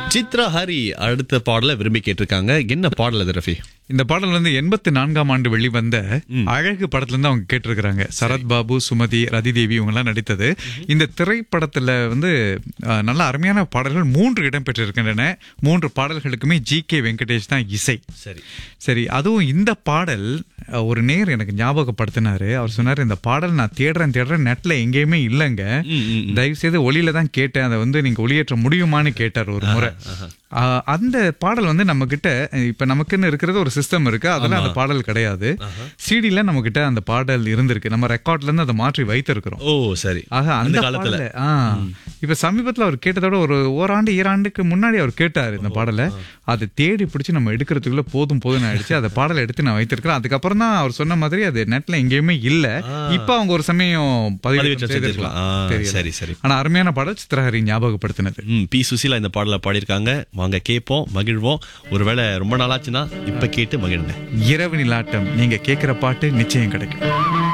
சித்ரா ஹரி அடுத்த பாடலை விரும்பி கேட்டிருக்காங்க என்ன பாடல் அது ரஃபி இந்த பாடல் வந்து எண்பத்தி நான்காம் ஆண்டு வெளிவந்த அழகு படத்துல இருந்து அவங்க கேட்டிருக்கிறாங்க சரத் பாபு சுமதி ரதி தேவி இவங்க எல்லாம் நடித்தது இந்த திரைப்படத்துல வந்து அஹ், நல்ல அருமையான பாடல்கள் மூன்று இடம் பெற்றிருக்கின்றன மூன்று பாடல்களுக்குமே ஜி கே வெங்கடேஷ் தான் இசை சரி சரி அதுவும் இந்த பாடல் அஹ், ஒரு நேர் எனக்கு ஞாபகப்படுத்தினாரு அவர் சொன்னாரு இந்த பாடல் நான் தேடுறேன் தேடுறேன் நெட்ல எங்கேயுமே இல்லைங்க தயவு செய்து ஒளியில தான் கேட்டேன் அதை வந்து நீங்க ஒளியேற்ற முடியுமான்னு கேட்டார் ஒரு முறை அஹ், அந்த பாடல் வந்து நம்ம கிட்ட இப்ப நமக்குன்னு இருக்கிறது ஒரு சிஸ்டம் இருக்கு அதுல அந்த பாடல் கிடையாது சிடில நம்ம கிட்ட அந்த பாடல் இருந்திருக்கு நம்ம ரெக்கார்ட்ல இருந்து அதை மாற்றி வைத்திருக்கிறோம் ஓ சரி ஆக அந்த காலத்துல. பாடல ஆ இப்ப சமீபத்துல அவர் கேட்டதோட ஒரு ஓராண்டு ஈராண்டுக்கு முன்னாடி அவர் கேட்டாரு இந்த பாடலை அதை தேடி பிடிச்சு நம்ம எடுக்கிறதுக்குள்ள போதும் போதும் ஆயிடுச்சு அந்த பாடலை எடுத்து நான் வைத்திருக்கிறேன் அதுக்கப்புறம் தான் அவர் சொன்ன மாதிரி அது நெட்ல எங்கேயுமே இல்ல இப்ப அவங்க ஒரு சமயம் பதிவேற்றம் பதிவேற்றம் செய்திருக்கலாம் செஞ்சிருக்கலாம். ஆ, தெரியல. சரி, சரி. ஆனா அருமையான பாடல் சித்திரஹரி ஞாபகப்படுத்தினது ம் பி சுசீலா இந்த பாடலை பாடியிருக்காங்க வாங்க கேட்போம் மகிழ்வோம் ஒருவேளை ரொம்ப நாளாச்சுன்னா இப்ப கேட்டு மகிழ்ந்தேன் இரவு நிலாட்டம் நீங்க கேட்கிற பாட்டு நிச்சயம் கிடைக்கும்